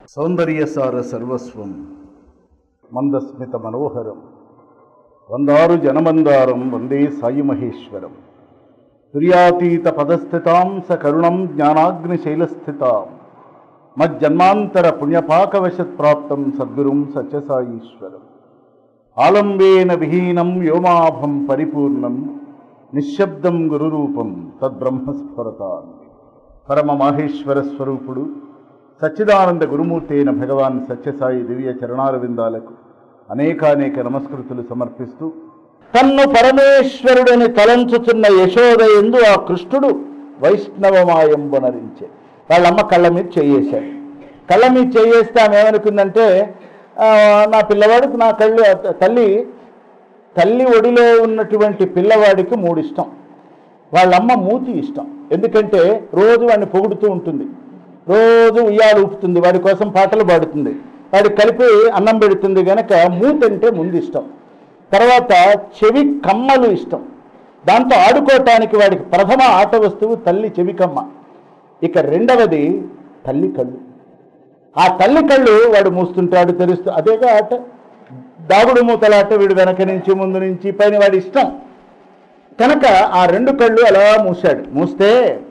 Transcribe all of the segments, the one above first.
సౌందర్యసార సర్వస్వం మందస్మిత మనోహరం వందారు జనమందారం వందే సాయి మహేశ్వరం తుర్యాతీత పదస్థితాం స కరుణం జ్ఞానాగ్నిశైలస్థితాం మజ్జన్మాంతర పుణ్యపాకవశత్ ప్రాప్తం సద్గురుం సత్యసాయీశ్వరం ఆలంబేన విహీనం వ్యోమాభం పరిపూర్ణం నిశ్శబ్దం గురురూపం తద్బ్రహ్మస్ఫురతాన్ని పరమ మాహేశ్వర స్వరూపుడు సచ్చిదానంద గురుమూర్తి అయిన భగవాన్ సత్యసాయి దివ్య చరణారవిందాలకు అనేకానేక నమస్కృతులు సమర్పిస్తూ తన్ను పరమేశ్వరుడని తలంచుచున్న యశోద ఎందు ఆ కృష్ణుడు వైష్ణవమాయంబునరించే వాళ్ళమ్మ కళ్ళ మీద చేయేశాడు కళ్ళ మీద చేయేస్తే ఆమె ఏమనుకుందంటే "ఆ, నా పిల్లవాడికి నా కళ్ళు తల్లి తల్లి ఒడిలో ఉన్నటువంటి పిల్లవాడికి మూడు ఇష్టం వాళ్ళమ్మ మూతి ఇష్టం ఎందుకంటే రోజు వాడిని పొగుడుతూ ఉంటుంది రోజు ఉయ్యాలు ఊపుతుంది వాడి కోసం పాటలు పాడుతుంది వాడికి కలిపి అన్నం పెడుతుంది గనక మూతి అంటే ముందు ఇష్టం తర్వాత చెవి కమ్మలు ఇష్టం దాంతో ఆడుకోవటానికి వాడికి ప్రథమ ఆట వస్తువు తల్లి చెవి కమ్మ ఇక రెండవది తల్లి కళ్ళు ఆ తల్లి కళ్ళు వాడు మూస్తుంటాడు తెరుస్తూ అదేగా ఆట దాగుడు మూతలాట వీడు వెనక నుంచి ముందు నుంచి పైన వాడి ఇష్టం కనుక ఆ రెండు కళ్ళు అలా మూశాడు మూస్తే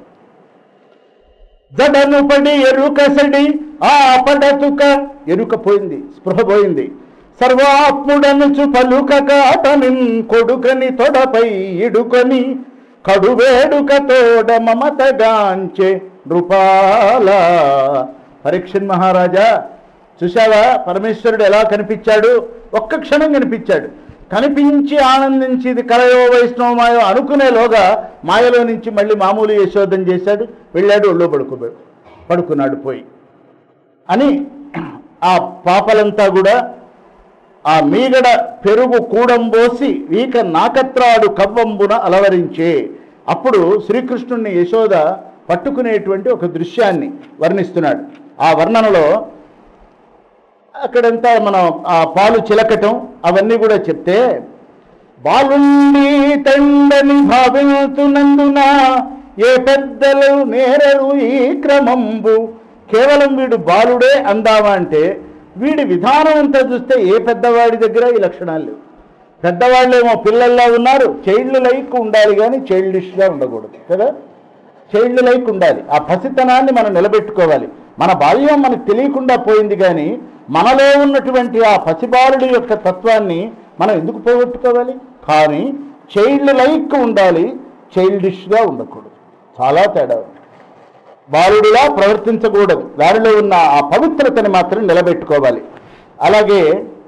జడను పడి ఎరుకసడి ఆ పడతుక ఎరుక పోయింది స్పృహ పోయింది సర్వాత్ముడనుచు పలుకక అతనిన్ కొడుకని తొడపై ఇడుకొని కడువేడుక తోడ మమతగాంచే నృపాల పరీక్షన్ మహారాజా చూశావా పరమేశ్వరుడు ఎలా కనిపించాడు ఒక్క క్షణం కనిపించాడు కనిపించి ఆనందించి ఇది కలయో వైష్ణవమాయో అనుకునేలోగా మాయలో నుంచి మళ్ళీ మామూలు యశోదం చేశాడు వెళ్ళాడు ఒళ్ళో పడుకోబోయాడు పడుకున్నాడు పోయి అని ఆ పాపలంతా కూడా ఆ మీగడ పెరుగు కూడంబోసి వీక నాకత్రాడు కవ్వంబున అలవరించే అప్పుడు శ్రీకృష్ణుణ్ణి యశోద పట్టుకునేటువంటి ఒక దృశ్యాన్ని వర్ణిస్తున్నాడు ఆ వర్ణనలో అక్కడంతా మనం ఆ పాలు చిలకటం అవన్నీ కూడా చెప్తే బాలుండి తండని భావించునందున ఏ పెద్దలు నేరరు ఈ క్రమంబు కేవలం వీడు బాలుడే అందామా అంటే వీడి విధానం అంతా చూస్తే ఏ పెద్దవాడి దగ్గర ఈ లక్షణాలు లేవు పెద్దవాళ్ళేమో పిల్లల్లా ఉన్నారు చైల్డ్ లైక్ ఉండాలి కానీ చైల్డిష్గా ఉండకూడదు కదా చైల్డ్ లైక్ ఉండాలి ఆ పసితనాన్ని మనం నిలబెట్టుకోవాలి మన బాల్యం మనకు తెలియకుండా పోయింది కానీ మనలో ఉన్నటువంటి ఆ పసిబాలుడి యొక్క తత్వాన్ని మనం ఎందుకు పోగొట్టుకోవాలి కానీ చైల్డ్ లైక్ ఉండాలి చైల్డిష్గా ఉండకూడదు చాలా తేడా ఉంది బాలుడిలా ప్రవర్తించకూడదు వారిలో ఉన్న ఆ పవిత్రతని మాత్రం నిలబెట్టుకోవాలి అలాగే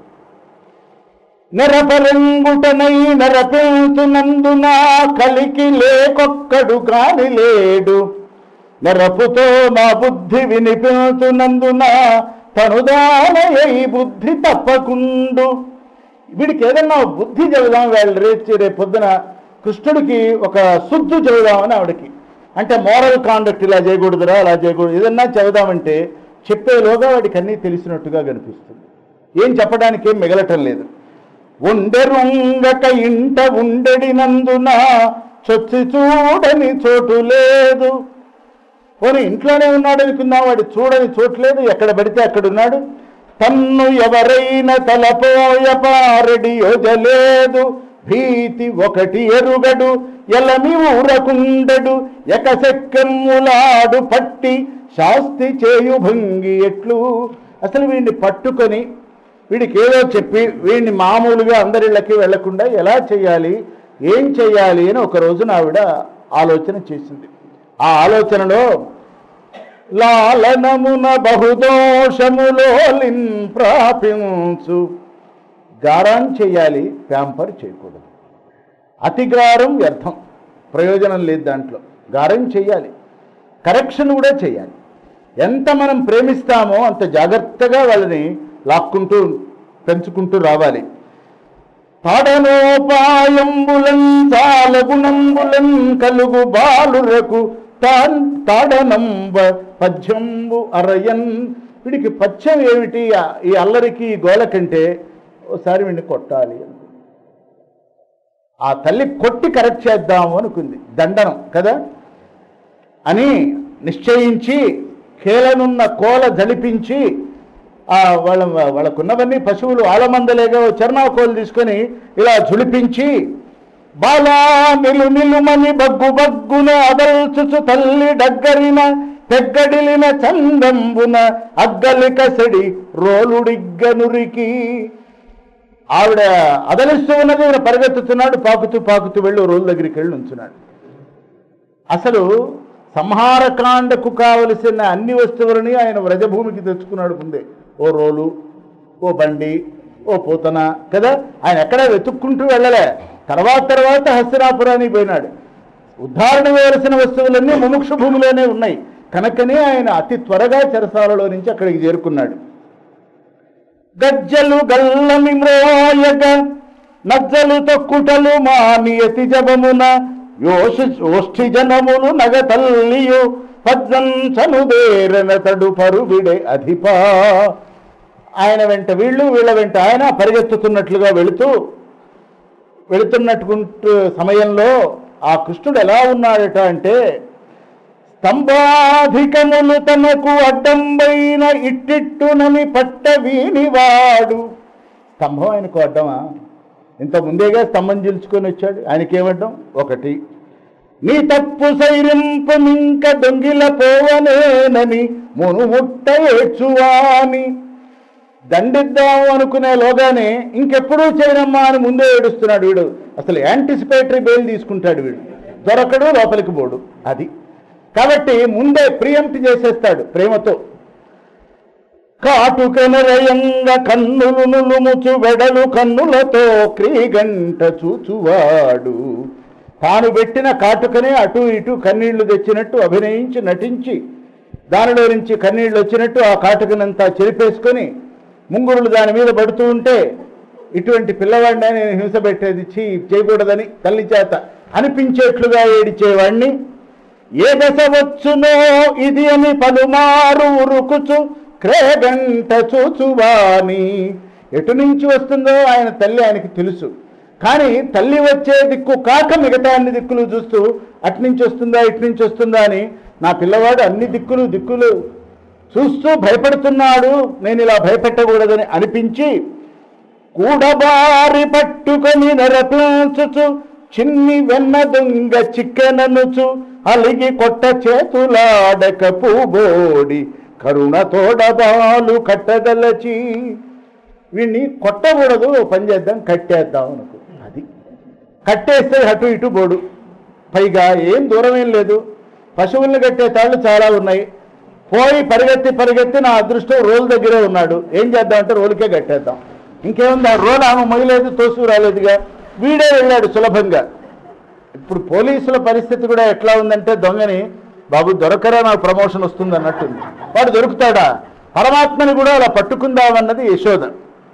నెరపరెంగుటనై నెరపెంచునందున కలికి లేకొక్కడు కాని లేడు నెరపుతో నా బుద్ధి వినిపించునందున తనుదానయ్య బుద్ధి తప్పకుండు వీడికి ఏదన్నా బుద్ధి చెబుదాం వాళ్ళు రేపు రేపు పొద్దున కృష్ణుడికి ఒక శుద్ధు చెబుదామని ఆవిడకి అంటే మోరల్ కాండక్ట్ ఇలా చేయకూడదురా అలా చేయకూడదు ఏదన్నా చెబుదామంటే చెప్పేలోగా వాడికి అన్నీ తెలిసినట్టుగా కనిపిస్తుంది ఏం చెప్పడానికి ఏం మిగలటం లేదు ఉండెరుంగక ఇంట ఉండెడినందున చొచ్చి చూడని చోటు లేదు పోనీ ఇంట్లోనే ఉన్నాడు అనుకుందాం వాడు చూడని చోటు లేదు ఎక్కడ పడితే అక్కడ ఉన్నాడు తన్ను ఎవరైనా తలపోయ పారడి యోజలేదు భీతి ఒకటి ఎరుగడు ఎలమి ఊరకుండడు ఎకసెక్కెమ్ములాడు పట్టి శాస్తి చేయు భంగి ఎట్లు అసలు వీడిని పట్టుకొని వీడికి ఏదో చెప్పి వీడిని మామూలుగా అందరిళ్ళకి వెళ్లకుండా ఎలా చేయాలి ఏం చేయాలి అని ఒక రోజున ఆవిడ ఆలోచన చేసింది ఆ ఆలోచనలో లాలనమున బహుదోషములోలిన్ ప్రాపించు గారం చేయాలి ప్యాంపర్ చేయకూడదు అతి గారం వ్యర్థం ప్రయోజనం లేదు దాంట్లో గారం చేయాలి కరెక్షన్ కూడా చేయాలి ఎంత మనం ప్రేమిస్తామో అంత జాగ్రత్తగా వాళ్ళని లాక్కుంటూ పెంచుకుంటూ రావాలి తాడనోపాయంబులం చాల గుణంబులం కలుగు బాలురకు తాన్ తాడనంబ పద్యంబు అరయన్ వీడికి పద్యం ఏమిటి ఆ- ఈ అల్లరికి ఈ గోల కంటే ఓసారి వీడిని కొట్టాలి అనుకుంది ఆ తల్లి కొట్టి కరెక్ట్ చేద్దాము అనుకుంది దండనం కదా అని నిశ్చయించి కేలనున్న కోల జలిపించి ఆ వాళ్ళ వాళ్ళకున్నవన్నీ పశువులు ఆలమందలేగా చర్నాకోలు తీసుకొని ఇలా జులిపించి బాలా నిలు నిలుమని బగ్గు బగ్గున అదల్చుచు తల్లి డగ్గరిన పెగ్గడిలిన చందంబున అగ్గలిక సెడి రోలుడిగ్గనురికి ఆవిడ అదలిస్తూ ఉన్నది ఈయన పరిగెత్తుతున్నాడు పాకుతూ పాకుతూ వెళ్ళి ఓ రోలు దగ్గరికి వెళ్ళి ఉంచున్నాడు అసలు సంహారకాండకు కావలసిన అన్ని వస్తువులని ఆయన వ్రజభూమికి తెచ్చుకున్నాడు ముందే ఓ రోలు ఓ బండి ఓ పూతన కదా ఆయన ఎక్కడ వెతుక్కుంటూ వెళ్ళలే తర్వాత తర్వాత హస్తినాపురానికి పోయినాడు ఉద్ధారణ వేయవలసిన వస్తువులన్నీ ముముక్ష భూమిలోనే ఉన్నాయి కనుకనే ఆయన అతి త్వరగా చెరసాలలో నుంచి అక్కడికి చేరుకున్నాడు గజ్జలు గల్లని మ్రోయగ నజ్జలు తొక్కుటలు మానియతి జబమున యోషి ఓష్ఠి జనములు నగ తల్లియు పజ్జంచను దేరనతడు పరువిడే అధిపా ఆయన వెంట వీళ్ళు వీళ్ళ వెంట ఆయన పరిగెత్తుతున్నట్లుగా వెళుతూ వెళుతున్నట్టు సమయంలో ఆ కృష్ణుడు ఎలా ఉన్నాడట అంటే స్తంభాధికములు తనకు అడ్డంబైన ఇట్టిట్టునని పట్ట వీనివాడు స్తంభం ఆయనకు అడ్డమా ఇంత ముందేగా స్తంభం చిలుచుకొని వచ్చాడు ఆయనకేమడ్డం ఒకటి నీ తప్పు సైరింపమింక దొంగిల పోవనేనని మునుముట్ట ఏడ్చువాని దండిద్దాం అనుకునే లోగానే ఇంకెప్పుడూ చేయనమ్మా అని ముందే ఏడుస్తున్నాడు వీడు అసలు యాంటిసిపేటరీ బెయిల్ తీసుకుంటాడు వీడు దొరకడు లోపలికి పోడు అది కాబట్టి ముందే ప్రియంప్ట్ చేసేస్తాడు ప్రేమతో కాటుకనరయంగ కన్నులు నులుముచు వెడలు కన్నులతో క్రీగంట చూచువాడు తాను పెట్టిన కాటుకనే అటు ఇటు కన్నీళ్లు తెచ్చినట్టు అభినయించి నటించి దానిలో నుంచి కన్నీళ్లు వచ్చినట్టు ఆ కాటుకనంతా చెరిపేసుకొని ముంగురులు దాని మీద పడుతూ ఉంటే ఇటువంటి పిల్లవాడిని నేను హింస పెట్టేది చీ చేయకూడదని తల్లి చేత అనిపించేట్లుగా ఏడిచేవాణ్ణి ఏ దశ వచ్చునో ఇది అని పలుమారు ఉరుకుచు క్రేగంట చూచువాని ఎటు నుంచి వస్తుందో ఆయన తల్లి ఆయనకి తెలుసు కానీ తల్లి వచ్చే దిక్కు కాక మిగతా అన్ని దిక్కులు చూస్తూ అటు నుంచి వస్తుందా ఇటు నుంచి వస్తుందా అని నా పిల్లవాడు అన్ని దిక్కులు దిక్కులు చూస్తూ భయపడుతున్నాడు నేను ఇలా భయపెట్టకూడదని అనిపించి కూడబారి పట్టుకొని నరపించుచు చిన్ని వెన్న దొంగ చిక్కననుచు అలిగి కొట్ట చేతులాడక పూబోడి కరుణ తోడబాలు కట్టదలచి వీడిని కొట్టకూడదు ఓ పని చేద్దాం కట్టేద్దాం అనుకో అది కట్టేస్తే అటు ఇటు బోడు పైగా ఏం దూరం ఏం లేదు పశువుల్ని కట్టే తాళ్ళు చాలా ఉన్నాయి పోయి పరిగెత్తి పరిగెత్తి నా అదృష్టం రోల్ దగ్గరే ఉన్నాడు ఏం చేద్దాం అంటే రోలుకే కట్టేద్దాం ఇంకేముంది ఆ రోల్ ఆమె మొయ్యలేదు తోసు రాలేదుగా వీడే వెళ్ళాడు సులభంగా ఇప్పుడు పోలీసుల పరిస్థితి కూడా ఎట్లా ఉందంటే దొంగని బాబు దొరకరా నాకు ప్రమోషన్ వస్తుంది అన్నట్టుంది వాడు దొరుకుతాడా పరమాత్మని కూడా అలా పట్టుకుందామన్నది యశోద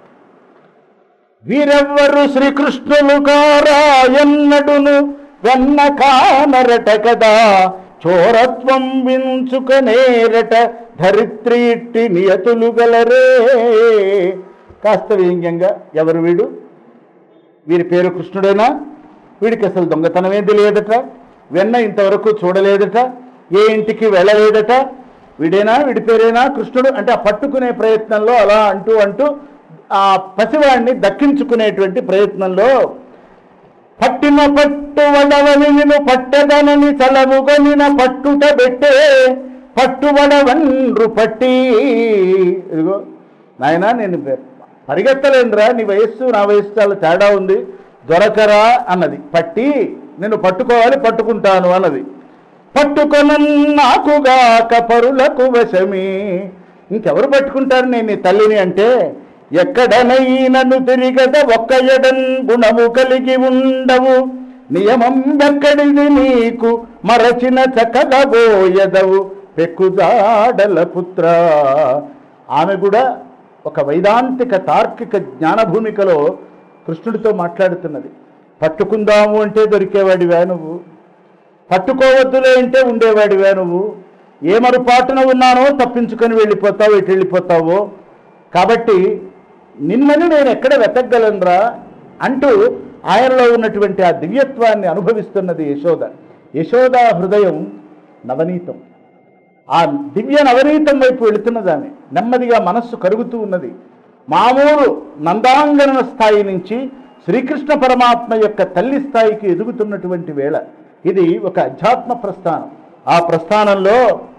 వీరెవ్వరు శ్రీకృష్ణులు కారాయన్నడును వెన్న కానరట కదా చోరత్వం వించుకనేరట ధరిత్రి ఇట్టి నియతులు గలరే కాస్త వ్యంగ్యంగా ఎవరు వీడు వీరి పేరు కృష్ణుడేనా వీడికి అసలు దొంగతనమే తెలియదట వెన్న ఇంతవరకు చూడలేదట ఏ ఇంటికి వెళ్ళలేదట వీడేనా వీడి పేరేనా కృష్ణుడు అంటే ఆ పట్టుకునే ప్రయత్నంలో అలా అంటూ అంటూ ఆ పసివాడిని దక్కించుకునేటువంటి ప్రయత్నంలో పట్టిన పట్టు వడవలిను పట్టదనని చలవుగనిన పట్టుట పెట్టే పట్టువడవన్రు పట్టి ఇదిగో నాయనా నేను పె- పరిగెత్తలేనురా నీ వయస్సు నా వయస్సు చాలా తేడా ఉంది దొరకరా అన్నది పట్టి నేను పట్టుకోవాలి పట్టుకుంటాను అన్నది పట్టుకొన నాకుగాక పరులకు వశమి ఇంకెవరు పట్టుకుంటారు నేను నీ తల్లిని అంటే ఎక్కడనైనను తిరిగద ఒక్క ఎడన్ గుణము కలిగి ఉండవు నియమం ఎక్కడిది నీకు మరచిన చక్కగా బోయదవు పెక్కుదాడల పుత్ర ఆమె కూడా ఒక వైదాంతిక తార్కిక జ్ఞానభూమికలో కృష్ణుడితో మాట్లాడుతున్నది పట్టుకుందాము అంటే దొరికేవాడివా నువ్వు పట్టుకోవద్దులే అంటే ఉండేవాడివా నువ్వు ఏ మరుపాటున ఉన్నానో తప్పించుకొని వెళ్ళిపోతావు ఎటు వెళ్ళిపోతావో కాబట్టి నిన్నని నేను ఎక్కడ వెతకగలనురా అంటూ ఆయనలో ఉన్నటువంటి ఆ దివ్యత్వాన్ని అనుభవిస్తున్నది యశోద యశోద హృదయం నవనీతం ఆ దివ్య నవనీతం వైపు వెళుతున్నదాన్ని నెమ్మదిగా మనస్సు కరుగుతూ ఉన్నది మామూలు నందాంగన స్థాయి నుంచి శ్రీకృష్ణ పరమాత్మ యొక్క తల్లి స్థాయికి ఎదుగుతున్నటువంటి వేళ ఇది ఒక అధ్యాత్మ ప్రస్థానం ఆ ప్రస్థానంలో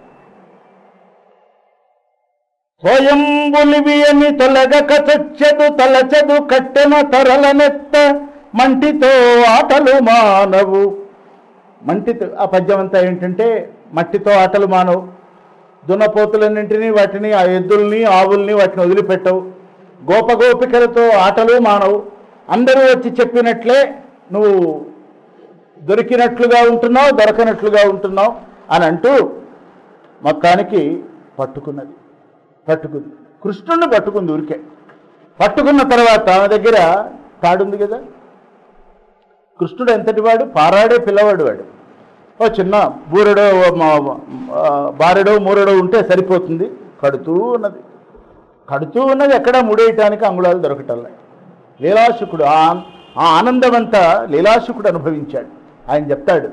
స్వయంబులివియని తొలగక చొచ్చెదు తలచెదు కట్టెన తరలనెత్త మంటితో ఆటలు మానవు మంటితో ఆ పద్యం అంతా ఏంటంటే మట్టితో ఆటలు మానవు దున్నపోతులన్నింటినీ వాటిని ఆ ఎద్దుల్ని ఆవుల్ని వాటిని వదిలిపెట్టవు గోపగోపికలతో ఆటలు మానవు అందరూ వచ్చి చెప్పినట్లే నువ్వు దొరికినట్లుగా ఉంటున్నావు దొరకనట్లుగా ఉంటున్నావు అని అంటూ మొత్తానికి పట్టుకున్నది పట్టుకుంది కృష్ణుడిని పట్టుకుంది ఊరికే పట్టుకున్న తర్వాత ఆమె దగ్గర తాడుంది కదా కృష్ణుడు ఎంతటి వాడు పారాడే పిల్లవాడు వాడు ఓ చిన్న బూరెడో ఓ మా- ఆ, బారెడో మూరెడో ఉంటే సరిపోతుంది కడుతూ ఉన్నది కడుతూ ఉన్నది ఎక్కడ ముడేయటానికి అంగుళాలు దొరకటల్లా లీలాశుకుడు ఆ ఆ ఆనందమంతా లీలాశుకుడు అనుభవించాడు ఆయన చెప్తాడు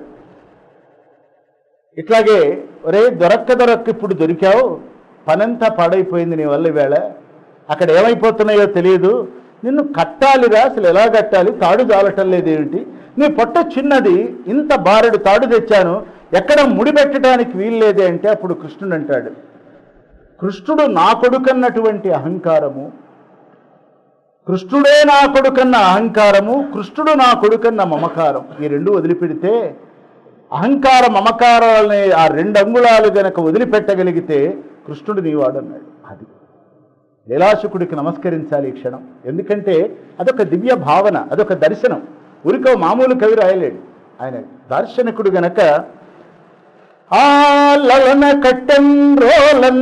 ఇట్లాగే ఒరే దొరక్క దొరక్క ఇప్పుడు దొరికావు పనంతా పాడైపోయింది నీ వల్ల ఈవేళ అక్కడ ఏమైపోతున్నాయో తెలియదు నిన్ను కట్టాలిరా అసలు ఎలా కట్టాలి తాడు జాలటం లేదేమిటి నీ పొట్ట చిన్నది ఇంత బారెడు తాడు తెచ్చాను ఎక్కడ ముడిపెట్టడానికి వీల్లేదే అంటే అప్పుడు కృష్ణుడు అంటాడు కృష్ణుడు నా కొడుకన్నటువంటి అహంకారము కృష్ణుడే నా కొడుకన్న అహంకారము కృష్ణుడు నా కొడుకన్న మమకారం ఈ రెండు వదిలిపెడితే అహంకార మమకారాలనే ఆ రెండు అంగుళాలు గనక వదిలిపెట్టగలిగితే కృష్ణుడు నీవాడన్నాడు అది లీలాశుకుడికి నమస్కరించాలి ఈ క్షణం ఎందుకంటే అదొక దివ్య భావన అదొక దర్శనం ఊరికో మామూలు కవి రాయలేడు ఆయన దార్శనికుడు గనక ఆ లలన కట్టెన్ రోలన్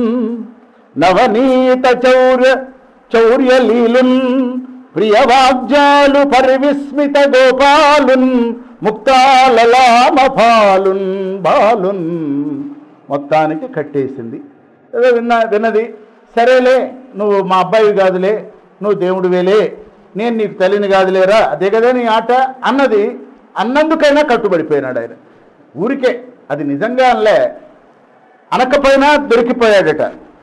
నవనీత చౌర్య చౌర్య లీలున్ ప్రియవాగ్జాలు పరివిస్మిత గోపాలున్ ముక్తాలలామ పాలున్ బాలున్ మొత్తానికి కట్టేసింది ఏదో విన్నా విన్నది సరేలే నువ్వు మా అబ్బాయి కాదులే నువ్వు దేవుడు వేలే నేను నీకు తల్లిని కాదులేరా అదే కదా నీ ఆట అన్నది అన్నందుకైనా కట్టుబడిపోయినాడు ఆయన ఊరికే అది నిజంగా అనలే అనకపోయినా దొరికిపోయాడట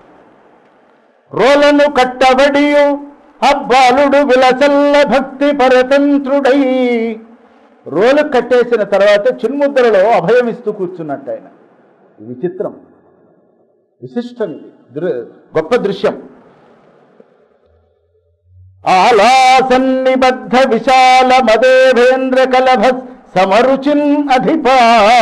రోలను కట్టబడియు అబ్బాలుడు విలసల్ల భక్తి పరతంత్రుడై రోలు కట్టేసిన తర్వాత చిన్ముద్రలో అభయం ఇస్తూ కూర్చున్నట్టు ఆయన ఇది విచిత్రం విశిష్టం ఇది దృ గొప్ప దృశ్యం ఆలాసన్నిబద్ధ విశాల మదేవేంద్ర కలభ సమరుచిన్ అధిపా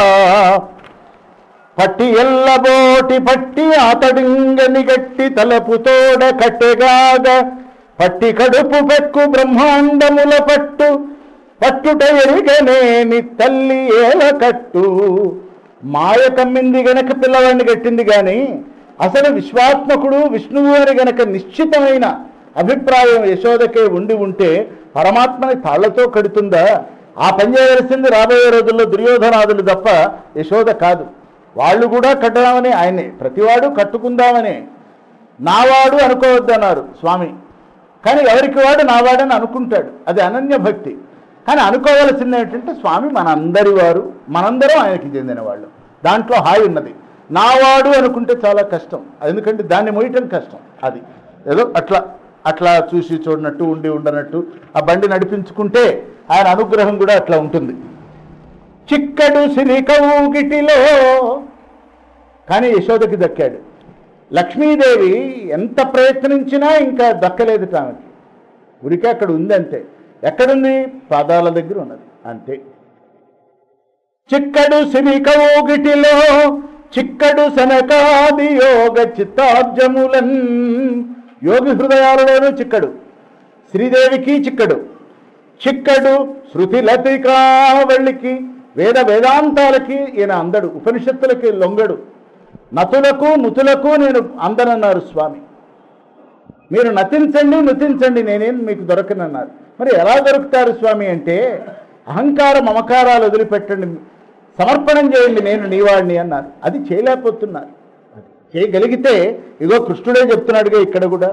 పట్టి ఎల్లబోటి పట్టి అతడింగని గట్టి తలపుతోడ కట్టెగాగ పట్టి కడుపు పెక్కు బ్రహ్మాండముల పట్టు పట్టుట ఎరిగనేని తల్లి ఏల కట్టు మాయ కమ్మింది గనక పిల్లవాడిని కట్టింది గాని అసలు విశ్వాత్మకుడు విష్ణువు అని గనక నిశ్చితమైన అభిప్రాయం యశోదకే ఉండి ఉంటే పరమాత్మని తాళ్లతో కడుతుందా ఆ పని చేయవలసింది రాబోయే రోజుల్లో దుర్యోధనాదులు తప్ప యశోద కాదు వాళ్ళు కూడా కట్టడామని ఆయన్ని ప్రతివాడు కట్టుకుందామని నావాడు అనుకోవద్దన్నారు స్వామి కానీ ఎవరికి వాడు నావాడని అనుకుంటాడు అది అనన్య భక్తి కానీ అనుకోవలసింది ఏంటంటే స్వామి మనందరి వారు మనందరం ఆయనకి చెందిన వాళ్ళు దాంట్లో హాయి ఉన్నది నావాడు అనుకుంటే చాలా కష్టం ఎందుకంటే దాన్ని మోయటం కష్టం అది ఏదో అట్లా అట్లా చూసి చూడనట్టు ఉండి ఉండనట్టు ఆ బండి నడిపించుకుంటే ఆయన అనుగ్రహం కూడా అట్లా ఉంటుంది చిక్కడు సిరికౌగిటిలో కానీ యశోదకి దక్కాడు లక్ష్మీదేవి ఎంత ప్రయత్నించినా ఇంకా దక్కలేదు ఆమెకి ఉరికి అక్కడ ఉంది అంతే ఎక్కడుంది పాదాల దగ్గర ఉన్నది అంతే చిక్కడు సిరికౌగిటిలో చిక్కడు సనకాది యోగ చిత్తాబ్జములన్ యోగి హృదయాలలోనూ చిక్కడు శ్రీదేవికి చిక్కడు చిక్కడు శృతి లతికావళికి వేద వేదాంతాలకి ఈయన అందడు ఉపనిషత్తులకి లొంగడు నతులకు నుతులకు నేను అందనన్నారు స్వామి మీరు నతించండి నుతించండి నేనేం మీకు దొరకనన్నారు మరి ఎలా దొరుకుతారు స్వామి అంటే అహంకార మమకారాలు వదిలిపెట్టండి సమర్పణం చేయండి నేను నీవాడిని అన్నారు అది చేయలేకపోతున్నారు అది చేయగలిగితే ఇగో కృష్ణుడే చెప్తున్నాడుగా ఇక్కడ కూడా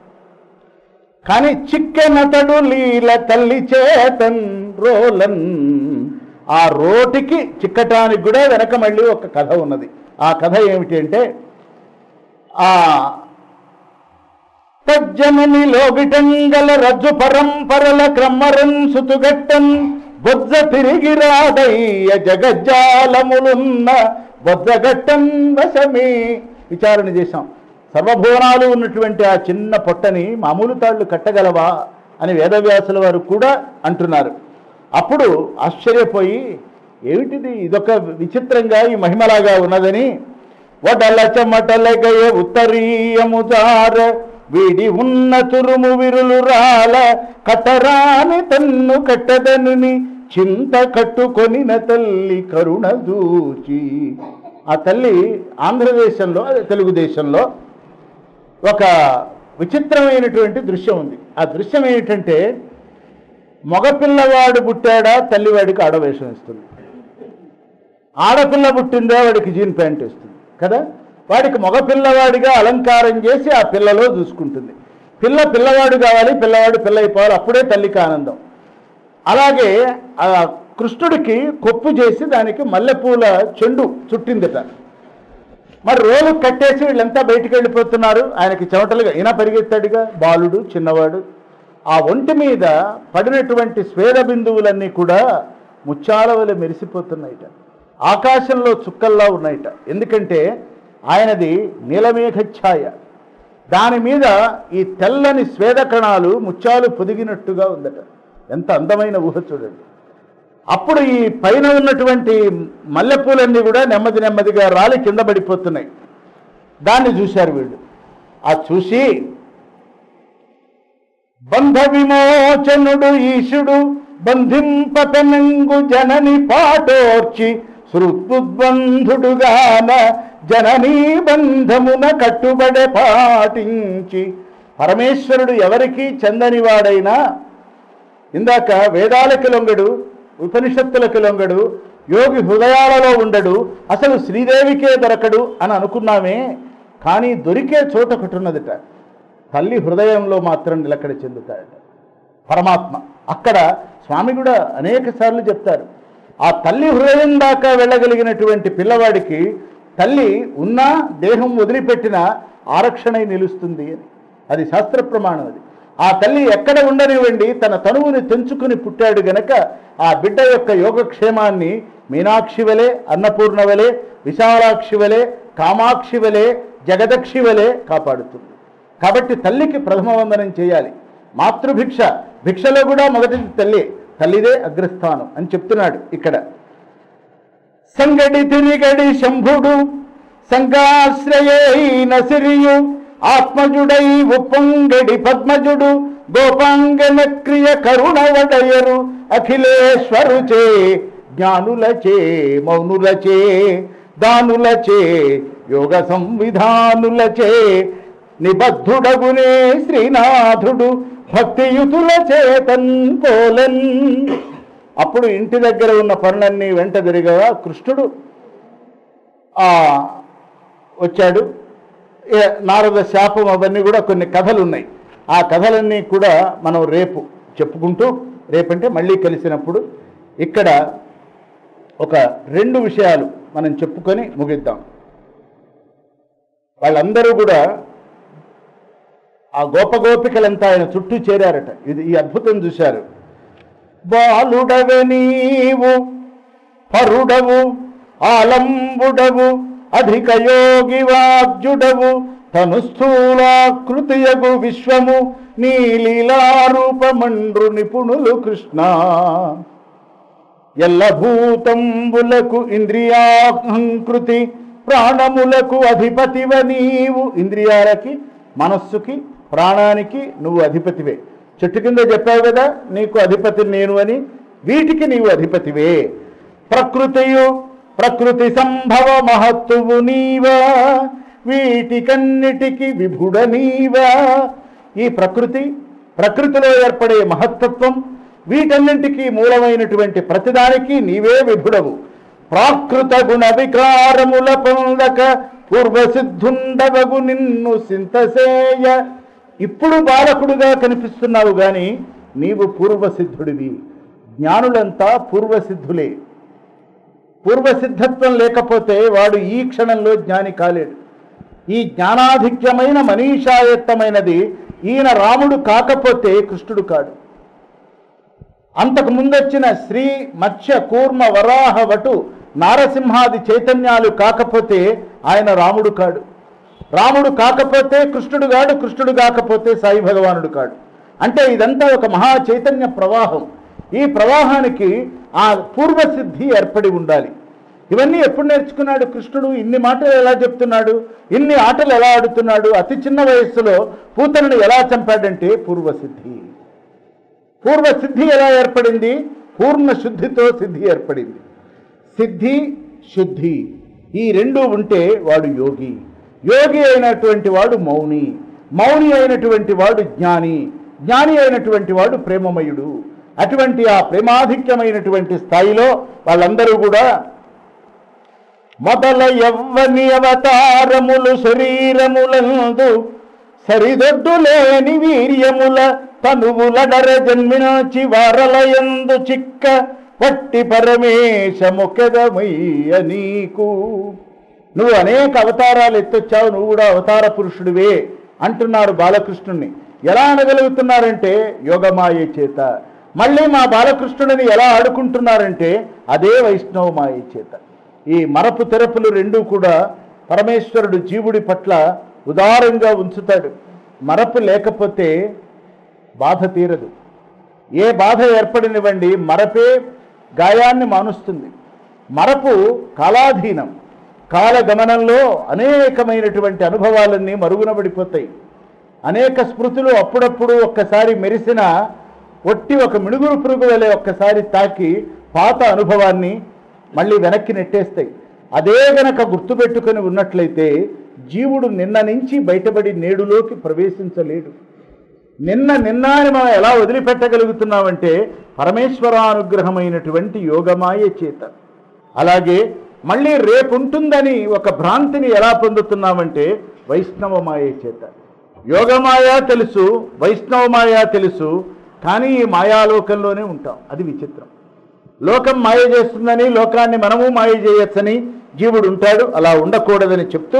కానీ చిక్కెనతడు లీల తల్లి చేతన్ రోలన్ ఆ రోటికి చిక్కటానికి కూడా వెనక మళ్ళీ ఒక కథ ఉన్నది ఆ కథ ఏమిటి అంటే ఆ తజ్జనని లోగిటంగల రజ్జు పరంపరల క్రమ్మరన్ సుతుగట్టన్ బొజ్జ తిరిగి రాదయ్య జగజ్జాలములున్న బొజ్జగట్టన్ వశమే విచారణ చేశాం సర్వభువనాలు ఉన్నటువంటి ఆ చిన్న పొట్టని మామూలు తాళ్ళు కట్టగలవా అని వేదవ్యాసుల వారు కూడా అంటున్నారు అప్పుడు ఆశ్చర్యపోయి ఏమిటిది ఇదొక విచిత్రంగా ఈ మహిమలాగా ఉన్నదని వడల చెమటలగయ ఉత్తరీయము జార వీడి ఉన్న తురుము విరులు రాల కట్టరాని తన్ను కట్టదనుని చింత కట్టుకొనిన తల్లి కరుణ దూచి ఆ తల్లి ఆంధ్రదేశంలో అదే తెలుగుదేశంలో ఒక విచిత్రమైనటువంటి దృశ్యం ఉంది ఆ దృశ్యం ఏంటంటే మగపిల్లవాడు పుట్టాడా తల్లివాడికి ఆడవేషం ఇస్తుంది ఆడపిల్ల పుట్టిందా వాడికి జీన్ ప్యాంట్ ఇస్తుంది కదా వాడికి మగపిల్లవాడిగా అలంకారం చేసి ఆ పిల్లలో చూసుకుంటుంది పిల్ల పిల్లవాడు కావాలి పిల్లవాడు పిల్ల అయిపోవాలి అప్పుడే తల్లికి ఆనందం అలాగే ఆ కృష్ణుడికి కొప్పు చేసి దానికి మల్లెపూల చెండు చుట్టిందట మరి రోజు కట్టేసి వీళ్ళంతా బయటికి వెళ్ళిపోతున్నారు ఆయనకి చెమటలుగా ఈయన పరిగెత్తాడుగా బాలుడు చిన్నవాడు ఆ ఒంటి మీద పడినటువంటి స్వేద బిందువులన్నీ కూడా ముత్యాల వలె మెరిసిపోతున్నాయిట ఆకాశంలో చుక్కల్లా ఉన్నాయిట ఎందుకంటే ఆయనది నీలమేఘ ఛాయ దాని మీద ఈ తెల్లని స్వేద కణాలు ముత్యాలు పొదిగినట్టుగా ఉందట ఎంత అందమైన ఊహ చూడండి అప్పుడు ఈ పైన ఉన్నటువంటి మల్లెపూలన్నీ కూడా నెమ్మది నెమ్మదిగా రాలి కింద పడిపోతున్నాయి దాన్ని చూశారు వీళ్ళు ఆ చూసి బంధ విమోచనుడు ఈశుడు బంధింపపెనంగు జనని పాటోర్చి శృద్బంధుడుగాన జననీ బంధమున కట్టుబడే పాటించి పరమేశ్వరుడు ఎవరికి చెందని వాడైనా ఇందాక వేదాలకి లొంగడు ఉపనిషత్తులకు లొంగడు యోగి హృదయాలలో ఉండడు అసలు శ్రీదేవికే దొరకడు అని అనుకున్నామే కానీ దొరికే చోట ఒకటి ఉన్నదట తల్లి హృదయంలో మాత్రం నిలకడ చెందుతాడట పరమాత్మ అక్కడ స్వామి కూడా అనేక సార్లు చెప్తారు ఆ తల్లి హృదయం దాకా వెళ్ళగలిగినటువంటి పిల్లవాడికి తల్లి ఉన్నా దేహం వదిలిపెట్టినా ఆరక్షణై నిలుస్తుంది అని అది శాస్త్ర ప్రమాణం అది ఆ తల్లి ఎక్కడ ఉండనివ్వండి తన తనువుని తెంచుకుని పుట్టాడు గనక ఆ బిడ్డ యొక్క యోగక్షేమాన్ని మీనాక్షి వలె అన్నపూర్ణ వలె విశాలాక్షి వలె కామాక్షి వలె జగదక్షి వలె కాపాడుతుంది కాబట్టి తల్లికి ప్రథమ వందనం చేయాలి మాతృభిక్ష భిక్షలో కూడా మొదటిది తల్లి తల్లిదే అగ్రస్థానం అని చెప్తున్నాడు ఇక్కడ సంగడి తిరిగడి శంభుడు సంగాశ్రయైన సిరియు ఆత్మజుడై ఉప్పొంగడి పద్మజుడు గోపాంగన క్రియ కరుణవడయరు అఖిలేశ్వరుచే జ్ఞానులచే మౌనులచే దానులచే యోగ సంవిధానులచే నిబద్ధుడగునే శ్రీనాథుడు భక్తియుతుల చేతన్ పోలన్ అప్పుడు ఇంటి దగ్గర ఉన్న పనులన్నీ వెంట తిరిగగా కృష్ణుడు ఆ వచ్చాడు ఏ నారద శాపం అవన్నీ కూడా కొన్ని కథలు ఉన్నాయి ఆ కథలన్నీ కూడా మనం రేపు చెప్పుకుంటూ రేపంటే మళ్ళీ కలిసినప్పుడు ఇక్కడ ఒక రెండు విషయాలు మనం చెప్పుకొని ముగిద్దాం వాళ్ళందరూ కూడా ఆ గోపగోపికలంతా ఆయన చుట్టూ చేరారట ఇది ఈ అద్భుతం చూశారు బాలుడవె నీవు పరుడవు ఆలంబుడవు అధిక యోగి వాగ్జుడవు తను స్థూలాకృతియగు విశ్వము నీ లీలారూపమండ్రు నిపుణులు కృష్ణ ఎల్ల భూతంబులకు ఇంద్రియాహంకృతి ప్రాణములకు అధిపతివ నీవు ఇంద్రియాలకి మనస్సుకి ప్రాణానికి నువ్వు అధిపతివే చెట్టు కింద చెప్పావు కదా నీకు అధిపతి నేను అని వీటికి నీవు అధిపతివే ప్రకృతియు ప్రకృతి సంభవ మహత్తువు నీవా వీటికన్నిటికి విభుడ నీవా ఈ ప్రకృతి ప్రకృతిలో ఏర్పడే మహత్తత్వం వీటన్నింటికి మూలమైనటువంటి ప్రతిదానికి నీవే విభుడవు ప్రాకృత గుణ వికారముల పొందక పూర్వసిద్ధుండవగు నిన్ను సింతసేయ ఇప్పుడు బాలకుడుగా కనిపిస్తున్నావు గాని నీవు పూర్వసిద్ధుడివి జ్ఞానులంతా పూర్వసిద్ధులే పూర్వసిద్ధత్వం లేకపోతే వాడు ఈ క్షణంలో జ్ఞాని కాలేడు ఈ జ్ఞానాధిక్యమైన మనీషాయత్తమైనది ఈయన రాముడు కాకపోతే కృష్ణుడు కాడు అంతకు ముందొచ్చిన శ్రీ మత్స్య కూర్మ వరాహ వటు నారసింహాది చైతన్యాలు కాకపోతే ఆయన రాముడు కాడు రాముడు కాకపోతే కృష్ణుడు కాడు కృష్ణుడు కాకపోతే సాయి భగవానుడు కాడు అంటే ఇదంతా ఒక మహా చైతన్య ప్రవాహం ఈ ప్రవాహానికి ఆ పూర్వసిద్ధి ఏర్పడి ఉండాలి ఇవన్నీ ఎప్పుడు నేర్చుకున్నాడు కృష్ణుడు ఇన్ని మాటలు ఎలా చెప్తున్నాడు ఇన్ని ఆటలు ఎలా ఆడుతున్నాడు అతి చిన్న వయస్సులో పూతనను ఎలా చంపాడంటే పూర్వసిద్ధి పూర్వ సిద్ధి ఎలా ఏర్పడింది పూర్ణ శుద్ధితో సిద్ధి ఏర్పడింది సిద్ధి శుద్ధి ఈ రెండు ఉంటే వాడు యోగి యోగి అయినటువంటి వాడు మౌని మౌని అయినటువంటి వాడు జ్ఞాని జ్ఞాని అయినటువంటి వాడు ప్రేమమయుడు అటువంటి ఆ ప్రేమాధిక్యమైనటువంటి స్థాయిలో వాళ్ళందరూ కూడా మొదల ఎవ్వని అవతారములు శరీరములందు సరిదొడ్డు లేని వీర్యముల తనువులడర జన్మించి వారలయందు చిక్క వట్టి పరమేశముఖదమయ్య నీకు నువ్వు అనేక అవతారాలు ఎత్తొచ్చావు నువ్వు కూడా అవతార పురుషుడివే అంటున్నారు బాలకృష్ణుణ్ణి ఎలా అనగలుగుతున్నారంటే యోగమాయ చేత మళ్ళీ మా బాలకృష్ణుడిని ఎలా ఆడుకుంటున్నారంటే అదే వైష్ణవ మాయ చేత ఈ మరపు తెరపులు రెండూ కూడా పరమేశ్వరుడు జీవుడి పట్ల ఉదారంగా ఉంచుతాడు మరపు లేకపోతే బాధ తీరదు ఏ బాధ ఏర్పడినివ్వండి మరపే గాయాన్ని మానుస్తుంది మరపు కాలాధీనం కాలగమనంలో అనేకమైనటువంటి అనుభవాలన్నీ మరుగున పడిపోతాయి అనేక స్మృతులు అప్పుడప్పుడు ఒక్కసారి మెరిసిన ఒట్టి ఒక మిణుగురు పురుగు వలె ఒక్కసారి తాకి పాత అనుభవాన్ని మళ్ళీ వెనక్కి నెట్టేస్తాయి అదే గనక గుర్తుపెట్టుకొని ఉన్నట్లయితే జీవుడు నిన్న నుంచి బయటపడి నేడులోకి ప్రవేశించలేడు నిన్న నిన్న అని మనం ఎలా వదిలిపెట్టగలుగుతున్నామంటే పరమేశ్వరానుగ్రహమైనటువంటి యోగమాయ చేత అలాగే మళ్ళీ రేపు ఉంటుందని ఒక భ్రాంతిని ఎలా పొందుతున్నామంటే వైష్ణవమాయ చేత యోగమాయ తెలుసు వైష్ణవమాయ తెలుసు కానీ ఈ మాయాలోకంలోనే ఉంటాం అది విచిత్రం లోకం మాయ చేస్తుందని లోకాన్ని మనము మాయ చేయొచ్చని జీవుడు ఉంటాడు అలా ఉండకూడదని చెప్తూ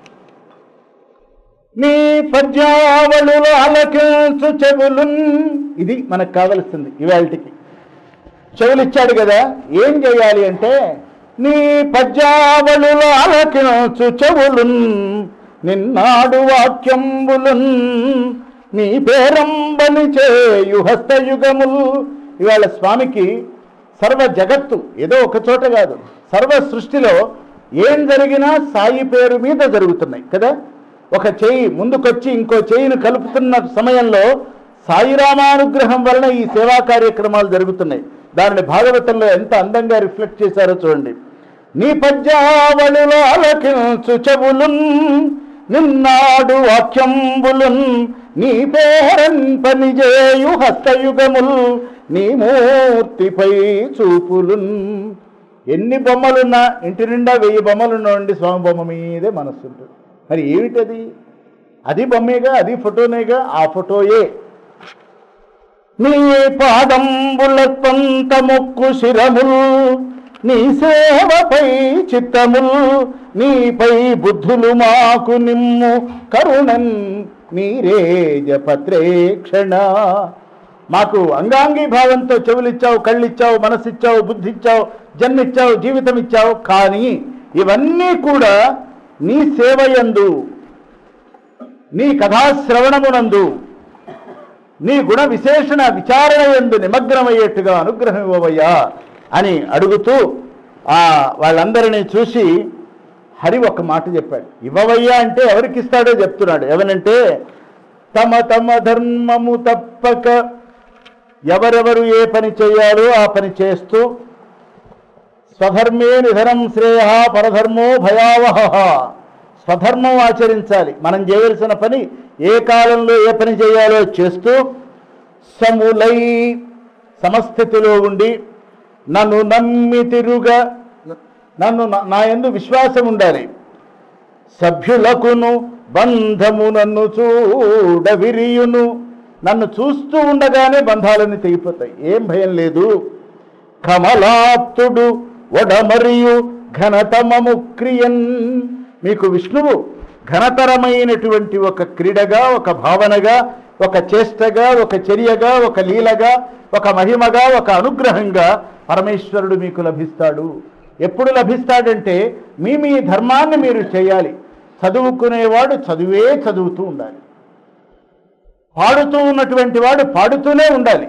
నీ పద్యావళులు అలకించు చెవులున్ ఇది మనకు కావలసింది ఇవాళకి చెవులు ఇచ్చాడు కదా ఏం చేయాలి అంటే నీ పద్యావళులు అలకించు చెవులున్ నిన్నాడు వాక్యంబులున్ నీ పేరంబలి చేయు హస్తయుగములు ఇవాళ స్వామికి సర్వ జగత్తు ఏదో ఒక చోట కాదు సర్వ సృష్టిలో ఏం జరిగినా సాయి పేరు మీద జరుగుతున్నాయి కదా ఒక చెయ్యి ముందుకొచ్చి ఇంకో చెయ్యిని కలుపుతున్న సమయంలో సాయిరామానుగ్రహం వలన ఈ సేవా కార్యక్రమాలు జరుగుతున్నాయి దానిని భాగవతంలో ఎంత అందంగా రిఫ్లెక్ట్ చేశారో చూడండి నీ పద్యావళిలో అలకించు చెవులున్ నిన్నాడు వాక్యంబులున్ నీ పేరన్ పనిచేయు హస్తయుగముల్ నీ మూర్తిపై చూపులున్ ఎన్ని బొమ్మలున్నా ఇంటి నిండా వెయ్యి బొమ్మలున్నాయండి స్వామి బొమ్మ మీదే మనస్సు ఉంటుంది మరి ఏమిటది అది బొమ్మేగా అది ఫోటోనేగా ఆ ఫోటోయే నీ పాదంబుల కొంత మొక్కు శిరముల్ నీ సేవపై చిత్తముల్ నీపై బుద్ధులు మాకు నిమ్ము కరుణన్ నీరేజ పత్రేక్షణ మాకు అంగాంగీ భావంతో చెవులిచ్చావు కళ్ళిచ్చావు మనసిచ్చావు బుద్ధిచ్చావు జన్మిచ్చావు జీవితం ఇచ్చావు కానీ ఇవన్నీ కూడా నీ సేవయందు నీ కథాశ్రవణమునందు నీ గుణ విశేషణ విచారణ ఎందు నిమగ్నమయ్యేట్టుగా అనుగ్రహం ఇవ్వవయ్యా అని అడుగుతూ ఆ వాళ్ళందరినీ చూసి హరి ఒక మాట చెప్పాడు ఇవ్వవయ్యా అంటే ఎవరికి ఇస్తాడో చెప్తున్నాడు ఎవనంటే తమ తమ ధర్మము తప్పక ఎవరెవరు ఏ పని చేయాలో ఆ పని చేస్తూ స్వధర్మే నిధనం శ్రేయ పరధర్మో భయావహ స్వధర్మం ఆచరించాలి మనం చేయవలసిన పని ఏ కాలంలో ఏ పని చేయాలో చేస్తూ సములై సమస్థితిలో ఉండి నన్ను నమ్మి తిరుగా నన్ను నా- నా ఎందు విశ్వాసం ఉండాలి సభ్యులకును బంధము నన్ను చూడ విరియును నన్ను చూస్తూ ఉండగానే బంధాలన్నీ తెగిపోతాయి ఏం భయం లేదు కమలాప్తుడు ఒడమరియు ఘనతమము క్రియన్ మీకు విష్ణువు ఘనతరమైనటువంటి ఒక క్రీడగా ఒక భావనగా ఒక చేష్టగా ఒక చర్యగా ఒక లీలగా ఒక మహిమగా ఒక అనుగ్రహంగా పరమేశ్వరుడు మీకు లభిస్తాడు ఎప్పుడు లభిస్తాడంటే మీ మీ ధర్మాన్ని మీరు చేయాలి చదువుకునేవాడు చదువే చదువుతూ ఉండాలి పాడుతూ ఉన్నటువంటి వాడు పాడుతూనే ఉండాలి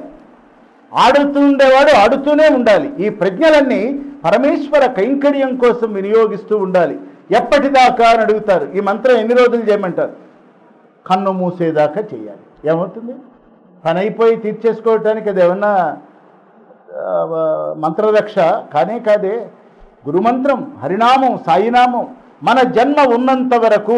ఆడుతూ ఉండేవాడు ఆడుతూనే ఉండాలి ఈ ప్రజ్ఞలన్నీ పరమేశ్వర కైంకర్యం కోసం వినియోగిస్తూ ఉండాలి ఎప్పటిదాకా అని అడుగుతారు ఈ మంత్రం ఎన్ని రోజులు చేయమంటారు కన్ను మూసేదాకా చేయాలి ఏమవుతుంది పని అయిపోయి తీర్చేసుకోవటానికి అది ఏమన్నా ఆ, మంత్రరక్ష కానే కాదే గురుమంత్రం హరినామం సాయినామం మన జన్మ ఉన్నంత వరకు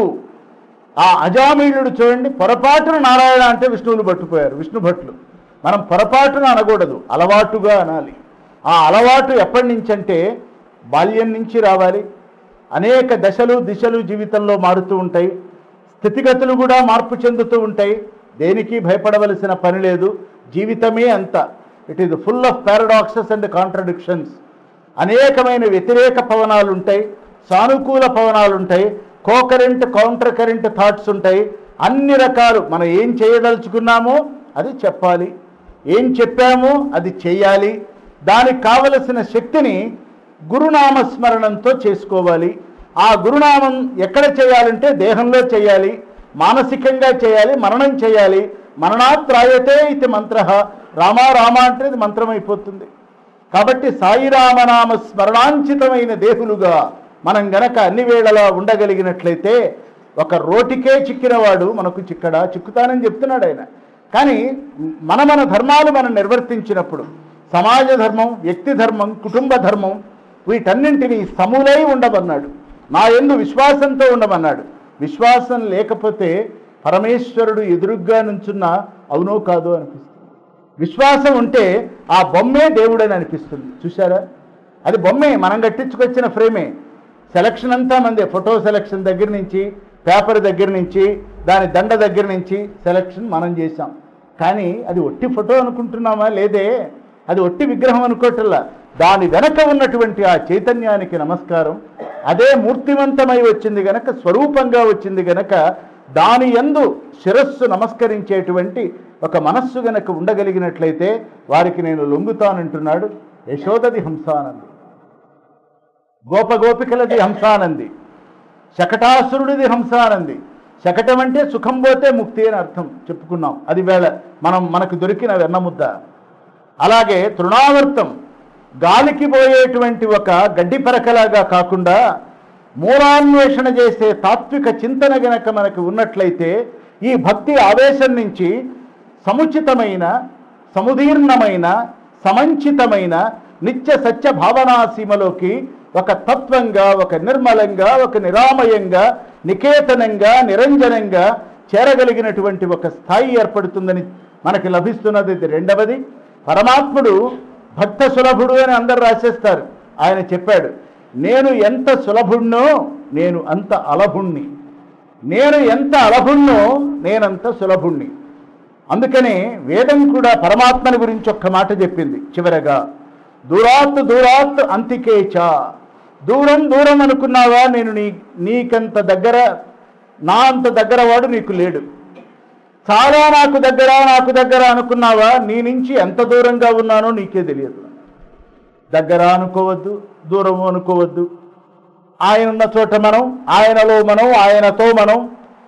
ఆ అజామీయుడు చూడండి పొరపాటున నారాయణ అంటే విష్ణువులు పట్టుపోయారు విష్ణు భట్లు మనం పొరపాటున అనకూడదు అలవాటుగా అనాలి ఆ అలవాటు ఎప్పటి నుంచి అంటే బాల్యం నుంచి రావాలి అనేక దశలు దిశలు జీవితంలో మారుతూ ఉంటాయి స్థితిగతులు కూడా మార్పు చెందుతూ ఉంటాయి దేనికి భయపడవలసిన పని లేదు జీవితమే అంత it is full of paradoxes and contradictions అనేకమైన వ్యతిరేక పవనాలు ఉంటాయి సానుకూల పవనాలు ఉంటాయి కోకరెంట్ కౌంటర్ కరెంట్ థాట్స్ ఉంటాయి అన్ని రకాలు మనం ఏం చేయదలుచుకున్నామో అది చెప్పాలి ఏం చెప్పామో అది చేయాలి దానికి కావలసిన శక్తిని గురునామ స్మరణంతో చేసుకోవాలి ఆ గురునామం ఎక్కడ చేయాలంటే దేహంలో చేయాలి మానసికంగా చేయాలి మననం చేయాలి మననాత్ రాయతే ఇది మంత్ర రామా రామ అంటే ఇది మంత్రం అయిపోతుంది కాబట్టి సాయిరామనామ స్మరణాంచితమైన దేహులుగా మనం గనక అన్ని వేళలా ఉండగలిగినట్లయితే ఒక రోటికే చిక్కినవాడు మనకు చిక్కడా చిక్కుతానని చెప్తున్నాడు ఆయన కానీ మన మన ధర్మాలు మనం నిర్వర్తించినప్పుడు సమాజ ధర్మం వ్యక్తి ధర్మం కుటుంబ ధర్మం వీటన్నింటినీ సమూలై ఉండమన్నాడు నా ఎందు విశ్వాసంతో ఉండమన్నాడు విశ్వాసం లేకపోతే పరమేశ్వరుడు ఎదురుగ్గా నుంచున్న అవునో కాదో అనిపిస్తుంది విశ్వాసం ఉంటే ఆ బొమ్మే దేవుడని అనిపిస్తుంది చూసారా అది బొమ్మే మనం కట్టించుకొచ్చిన ఫ్రేమే సెలక్షన్ అంతా మందే ఫోటో సెలక్షన్ దగ్గర నుంచి పేపర్ దగ్గర నుంచి దాని దండ దగ్గర నుంచి సెలక్షన్ మనం చేశాం కానీ అది ఒట్టి ఫోటో అనుకుంటున్నామా లేదే అది ఒట్టి విగ్రహం అనుకోవట్లా దాని వెనక ఉన్నటువంటి ఆ చైతన్యానికి నమస్కారం అదే మూర్తివంతమై వచ్చింది గనక స్వరూపంగా వచ్చింది గనక దాని యందు శిరస్సు నమస్కరించేటువంటి ఒక మనస్సు గనక ఉండగలిగినట్లయితే వారికి నేను లొంగుతానంటున్నాడు యశోదది హంసానంది గోపగోపికలది హంసానంది శకటాసురుడిది హంసానంది శకటం అంటే సుఖం పోతే ముక్తి అని అర్థం చెప్పుకున్నాం అది వేళ మనం మనకు దొరికిన వెన్నముద్ద అలాగే తృణావర్తం గాలికి పోయేటువంటి ఒక గడ్డి పరకలాగా కాకుండా మూలాన్వేషణ చేసే తాత్విక చింతన గనక మనకు ఉన్నట్లయితే ఈ భక్తి ఆవేశం నుంచి సముచితమైన సముదీర్ణమైన సమంచితమైన నిత్య సత్య భావనా సీమలోకి ఒక తత్వంగా ఒక నిర్మలంగా ఒక నిరామయంగా నికేతనంగా నిరంజనంగా చేరగలిగినటువంటి ఒక స్థాయి ఏర్పడుతుందని మనకి లభిస్తున్నది ఇది రెండవది పరమాత్ముడు భక్త సులభుడు అని అందరు రాసేస్తారు ఆయన చెప్పాడు నేను ఎంత సులభుణ్ణో నేను అంత అలభుణ్ణి నేను ఎంత అలభుణ్ణో నేనంత సులభుణ్ణి అందుకనే వేదం కూడా పరమాత్మని గురించి ఒక్క మాట చెప్పింది చివరగా దూరాత్ దూరాత్ అంతికేచ దూరం దూరం అనుకున్నావా నేను నీ నీకంత దగ్గర నా అంత దగ్గర వాడు నీకు లేడు చాలా నాకు దగ్గర నాకు దగ్గర అనుకున్నావా నీ నుంచి ఎంత దూరంగా ఉన్నానో నీకే తెలియదు దగ్గర అనుకోవద్దు దూరం అనుకోవద్దు ఆయన ఉన్న చోట మనం ఆయనలో మనం ఆయనతో మనం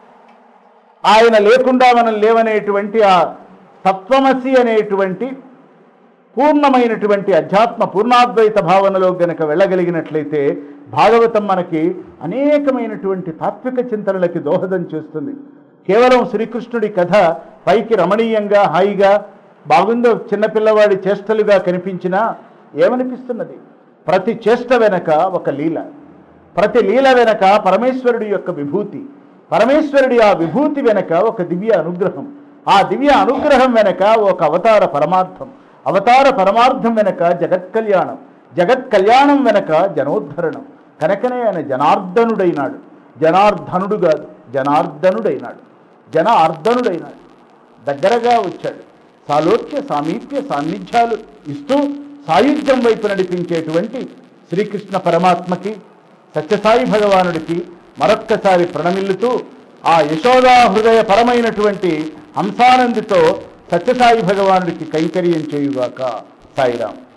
ఆయన లేకుండా మనం లేవనేటువంటి ఆ తత్వమసి అనేటువంటి పూర్ణమైనటువంటి అధ్యాత్మ పూర్ణాద్వైత భావనలో గనక వెళ్ళగలిగినట్లయితే భాగవతం మనకి అనేకమైనటువంటి తాత్విక చింతనలకి దోహదం చేస్తుంది కేవలం శ్రీకృష్ణుడి కథ పైకి రమణీయంగా హాయిగా బాగుందో చిన్నపిల్లవాడి చేష్టలుగా కనిపించినా ఏమనిపిస్తున్నది ప్రతి చేష్ట వెనక ఒక లీల ప్రతి లీల వెనక పరమేశ్వరుడి యొక్క విభూతి పరమేశ్వరుడి ఆ విభూతి వెనక ఒక దివ్య అనుగ్రహం ఆ దివ్య అనుగ్రహం వెనక ఒక అవతార పరమార్థం అవతార పరమార్థం వెనక జగత్ కళ్యాణం జగత్ కళ్యాణం వెనక జనోద్ధరణం కనుకనే ఆయన జనార్దనుడైనాడు జనార్దనుడు కాదు జనార్దనుడైనాడు జన అర్ధనుడైనాడు దగ్గరగా వచ్చాడు సాలోక్య సామీప్య సాన్నిధ్యాలు ఇస్తూ సాయుధ్యం వైపు నడిపించేటువంటి శ్రీకృష్ణ పరమాత్మకి సత్యసాయి భగవానుడికి మరొక్కసారి ప్రణమిల్లుతూ ఆ యశోదా హృదయ పరమైనటువంటి హంసానందితో సత్యసాయి భగవానుడికి కైంకర్యం చేయుగాక సాయిరాం